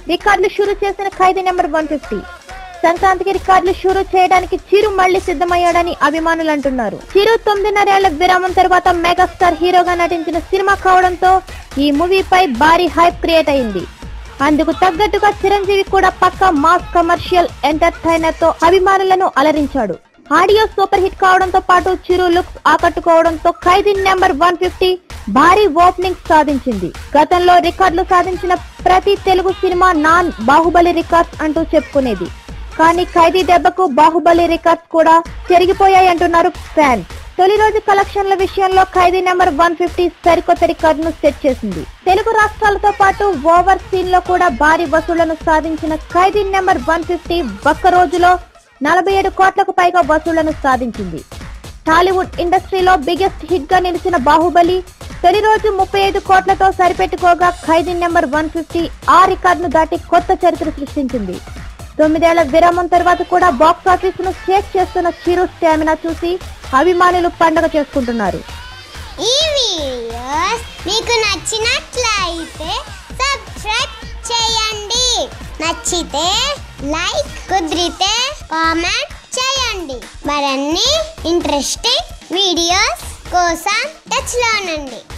రికార్డులు షురూ చేసిన ఖైదీ నెంబర్ వన్ ఫిఫ్టీ సంక్రాంతికి రికార్డులు షురూ చేయడానికి చిరు మళ్లీ సిద్ధమయ్యాడని అభిమానులు అంటున్నారు చిరు తొమ్మిదిన్నరేళ్ల విరామం తర్వాత మెగాస్టార్ హీరోగా నటించిన సినిమా కావడంతో ఈ మూవీపై భారీ హైప్ క్రియేట్ అయింది అందుకు తగ్గట్టుగా చిరంజీవి కూడా పక్క మాస్ కమర్షియల్ ఎంటర్టైనర్ తో అభిమానులను అలరించాడు ఆడియో సూపర్ హిట్ కావడంతో పాటు చిరు లుక్స్ ఆకట్టుకోవడంతో ఖైదీ నెంబర్ వన్ ఫిఫ్టీ భారీ ఓపెనింగ్ సాధించింది గతంలో రికార్డులు సాధించిన ప్రతి Telugu cinema non Baahubali records అంటూ చెప్పుకునేది కానీ ఖైదీ దెబ్బకు బాహుబలి రికార్డ్స్ కూడా చెరిగిపోయాయి అంటున్నారు ఫ్యాన్స్ తొలి రోజు కలెక్షన్ల విషయంలో ఖైదీ నెంబర్ వన్ ఫిఫ్టీ సరికొత్త రికార్డును సెట్ చేసింది తెలుగు రాష్ట్రాలతో పాటు ఓవర్ సీన్ లో కూడా భారీ వసూళ్లను సాధించిన ఖైదీ నెంబర్ వన్ ఫిఫ్టీ ఒక్క రోజులో నలభై ఏడు కోట్లకు పైగా వసూళ్లను సాధించింది టాలీవుడ్ ఇండస్ట్రీలో బిగ్గెస్ట్ హిట్ గా నిలిచిన బాహుబలి తొలి రోజు ముప్పై ఐదు కోట్లతో సరిపెట్టుకోగా ఖైదీ నెంబర్ వన్ ఫిఫ్టీ ఆ రికార్డును దాటి కొత్త చరిత్ర సృష్టించింది తొమ్మిదేళ్ల విరామం తర్వాత కూడా బాక్స్ ఆఫీస్ ను షేక్ చేస్తున్న చిరు స్టామినా చూసి అభిమానులు పండగ చేసుకుంటున్నారు ఈ వీడియోస్ మీకు నచ్చినట్లయితే సబ్స్క్రైబ్ చేయండి నచ్చితే లైక్ కుదిరితే కామెంట్ చేయండి మరిన్ని ఇంట్రెస్టింగ్ వీడియోస్ కోసం టచ్లో ఉండండి